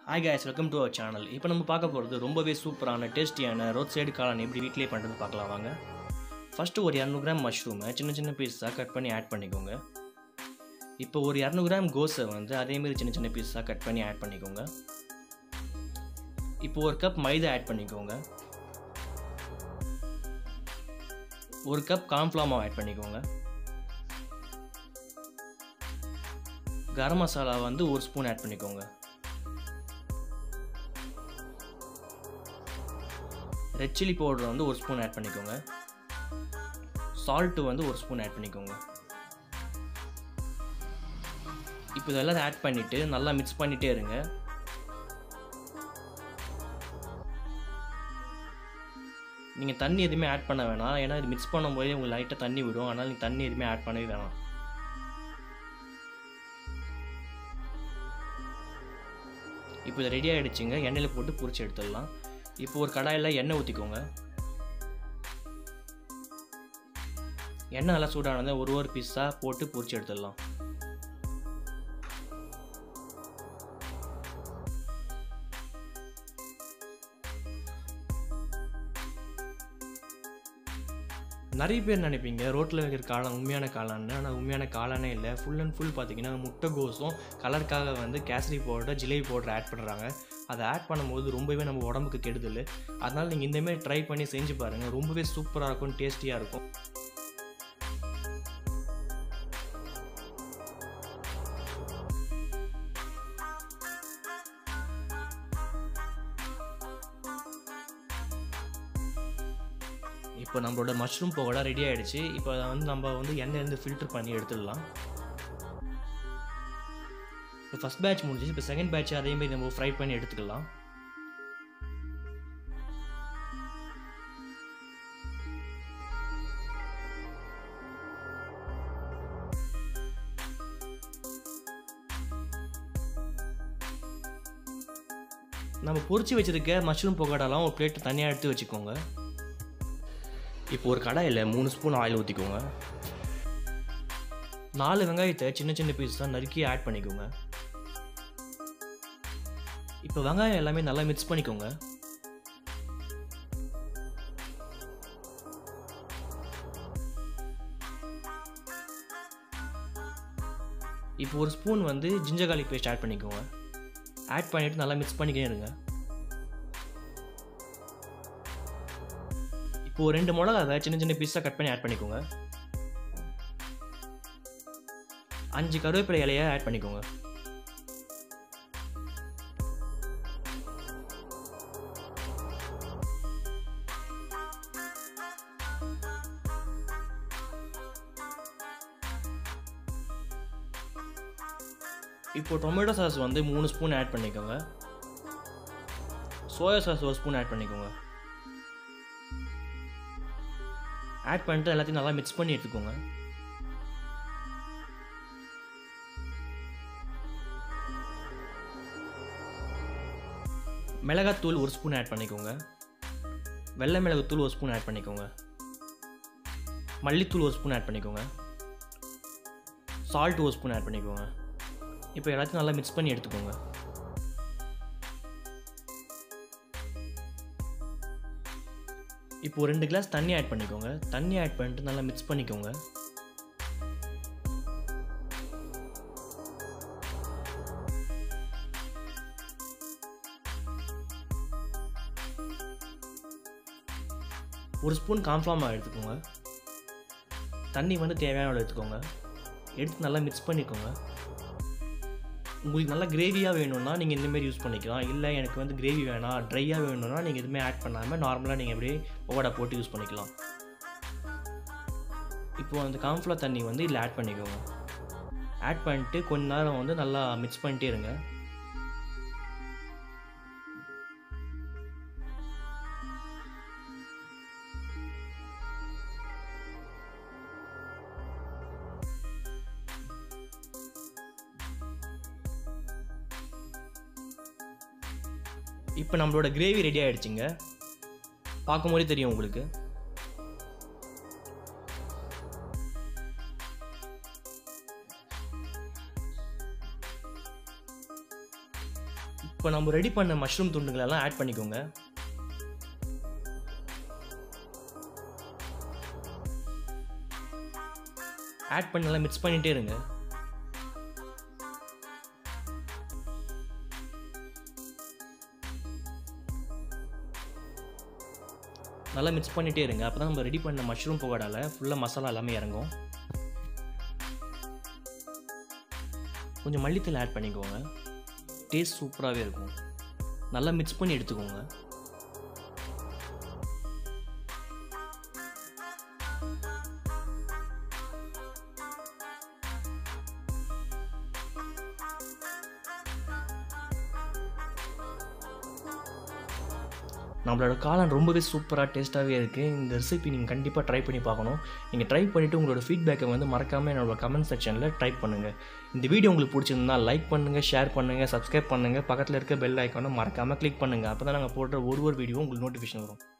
hi guys welcome to our channel இப்போ நம்ம பார்க்க போகிறது ரொம்பவே சூப்பரான டேஸ்டியான ரோட் சைடு காளான் எப்படி வீட்டிலே பண்ணுறது பார்க்கலாம் வாங்க ஃபஸ்ட்டு ஒரு இரநூறு கிராம் மஷ்ரூமை சின்ன சின்ன பீஸாக கட் பண்ணி ஆட் பண்ணிக்கோங்க இப்போ ஒரு இரநூறு கிராம் கோஸை வந்து அதேமாரி சின்ன சின்ன பீஸாக கட் பண்ணி ஆட் பண்ணிக்கோங்க இப்போ ஒரு கப் மைதா ஆட் பண்ணிக்கோங்க ஒரு கப் கார்ன்ஃப்ளவர் ஆட் பண்ணிக்கோங்க கரம் மசாலா வந்து ஒரு ஸ்பூன் ஆட் பண்ணிக்கோங்க ரெட் சில்லி பவுடர் வந்து ஒரு ஸ்பூன் ஆட் பண்ணிக்கோங்க சால்ட்டு வந்து ஒரு ஸ்பூன் ஆட் பண்ணிக்கோங்க இப்போ இதெல்லாம் ஆட் பண்ணிவிட்டு நல்லா மிக்ஸ் பண்ணிகிட்டே இருங்க நீங்கள் தண்ணி எதுவுமே ஆட் பண்ண வேணாம் ஏன்னா இது மிக்ஸ் பண்ணும்போதே உங்களுக்கு லைட்டாக தண்ணி விடும் அதனால் நீங்கள் தண்ணி எதுவுமே ஆட் பண்ணவே வேணாம் இப்போ இது ரெடி ஆகிடுச்சுங்க எண்ணெயில் போட்டு பொரிச்சு எடுத்துடலாம் இப்போ ஒரு கடாயில் எண்ணெய் ஊற்றிக்கோங்க எண்ணெய் நல்லா சூடானதை ஒரு ஒரு பீஸாக போட்டு பொரிச்சு எடுத்துடலாம் நிறைய பேர் நினைப்பீங்க ரோட்டில் வைக்கிற காளான் உண்மையான காளான்னு ஆனால் உண்மையான காளானே இல்லை ஃபுல் அண்ட் ஃபுல் பார்த்தீங்கன்னா முட்டைகோஸும் கலருக்காக வந்து kesari powder jalebi powder add பண்ணுறாங்க அதை ஆட் பண்ணும்போது ரொம்பவே நம்ம உடம்புக்கு கெடுதல் அதனால் நீங்கள் இந்தமாரி ட்ரை பண்ணி செஞ்சு பாருங்கள் ரொம்பவே சூப்பராக இருக்கும் டேஸ்டியாக இருக்கும் இப்போ நம்மளோட மஷ்ரூம் பகோடா ரெடி ஆகிடுச்சு இப்போ அதை வந்து நம்ம வந்து எண்ணெயிலேருந்து ஃபில்டர் பண்ணி எடுத்துடலாம் இப்போ ஃபஸ்ட் பேட்ச் முடிஞ்சிச்சு இப்போ செகண்ட் பேட்ச் அதேமாரி நம்ம ஃப்ரை பண்ணி எடுத்துக்கலாம் நம்ம பொரிச்சு வச்சிருக்க மஷ்ரூம் பகோடாலாம் ஒரு பிளேட் தனியாக எடுத்து வச்சுக்கோங்க இப்போ ஒரு கடாயில் மூணு ஸ்பூன் ஆயில் ஊற்றிக்கோங்க நாலு வெங்காயத்தை சின்ன சின்ன பீஸ் தான் நறுக்கி ஆட் பண்ணிக்கோங்க இப்போ வெங்காயம் எல்லாமே நல்லா மிக்ஸ் பண்ணிக்கோங்க இப்போ ஒரு ஸ்பூன் வந்து ஜிஞ்சர் garlic பேஸ்ட் ஆட் பண்ணிக்கோங்க ஆட் பண்ணிவிட்டு நல்லா மிக்ஸ் பண்ணிக்கிட்டே இருங்க இப்போ ஒரு ரெண்டு மிளகாவை சின்ன சின்ன பீஸாக கட் பண்ணி ஆட் பண்ணிக்கோங்க அஞ்சு கருவேப்பிலை இலையை ஆட் பண்ணிக்கோங்க இப்போ டொமேட்டோ சாஸ் வந்து மூணு ஸ்பூன் ஆட் பண்ணிக்கோங்க சோயா சாஸ் ஒரு ஸ்பூன் ஆட் பண்ணிக்கோங்க ஆட் பண்ணிட்டு எல்லாத்தையும் நல்லா மிக்ஸ் பண்ணி எடுத்துக்கோங்க மிளகாத்தூள் ஒரு ஸ்பூன் ஆட் பண்ணிக்கோங்க வெள்ளை மிளகுத்தூள் ஒரு ஸ்பூன் ஆட் பண்ணிக்கோங்க மல்லித்தூள் ஒரு ஸ்பூன் ஆட் பண்ணிக்கோங்க சால்ட் ஒரு ஸ்பூன் ஆட் பண்ணிக்கோங்க இப்போ எல்லாத்தையும் நல்லா மிக்ஸ் பண்ணி எடுத்துக்கோங்க இப்போ ரெண்டு கிளாஸ் தண்ணி ஆட் பண்ணிக்கோங்க தண்ணி ஆட் பண்ணிட்டு நல்லா மிக்ஸ் பண்ணிக்கோங்க ஒரு ஸ்பூன் கான்ஃப்ளாமா எடுத்துக்கோங்க தண்ணி வந்து தேவையான அளவு எடுத்துக்கோங்க எடுத்து நல்லா மிக்ஸ் பண்ணிக்கோங்க உங்களுக்கு நல்லா கிரேவியாக வேணும்னா நீங்கள் இந்தமாரி யூஸ் பண்ணிக்கலாம் இல்லை எனக்கு வந்து கிரேவி வேணாம் ட்ரையாக வேணும்னா நீங்கள் எதுவுமே ஆட் பண்ணாமல் நார்மலாக நீங்கள் அப்படியே பகோடா போட்டு யூஸ் பண்ணிக்கலாம் இப்போது அந்த காம்ஃப்ளவர் தண்ணி வந்து இதில் ஆட் பண்ணிக்கோங்க ஆட் பண்ணிட்டு கொஞ்ச நேரம் வந்து நல்லா மிக்ஸ் பண்ணிட்டே இருங்க இப்போ நம்மளோட கிரேவி ரெடி ஆகிடுச்சிங்க பார்க்கும்போதே தெரியும் உங்களுக்கு இப்போ நம்ம ரெடி பண்ண மஷ்ரூம் துண்டுங்களெல்லாம் ஆட் பண்ணிக்கோங்க ஆட் பண்ணி நல்லா மிக்ஸ் பண்ணிகிட்டே இருங்க நல்லா மிக்ஸ் பண்ணிகிட்டே இருங்க அப்போ தான் நம்ம ரெடி பண்ண மஷ்ரூம் பகோடாவில் ஃபுல்லாக மசாலா எல்லாமே இறங்கும் கொஞ்சம் மல்லித்தலை ஆட் பண்ணிக்கோங்க டேஸ்ட் சூப்பராகவே இருக்கும் நல்லா மிக்ஸ் பண்ணி எடுத்துக்கோங்க நம்மளோட காளான் ரொம்பவே சூப்பராக டேஸ்ட்டாகவே இருக்குது இந்த ரெசிபி நீங்கள் கண்டிப்பாக ட்ரை பண்ணி பார்க்கணும் நீங்கள் ட்ரை பண்ணிவிட்டு உங்களோட ஃபீட்பேக்கை வந்து மறக்காமல் என்னோட கமெண்ட் செக்ஷனில் டைப் பண்ணுங்கள் இந்த வீடியோ உங்களுக்கு பிடிச்சிருந்தா லைக் பண்ணுங்கள் ஷேர் பண்ணுங்கள் சப்ஸ்கிரைப் பண்ணுங்கள் பக்கத்தில் இருக்க பெல் ஐக்கானை மறக்காமல் கிளிக் பண்ணுங்கள் அப்போ தான் நாங்கள் போடுற ஒரு ஒரு வீடியோ உங்களுக்கு நோட்டிஃபிகேஷன் வரும்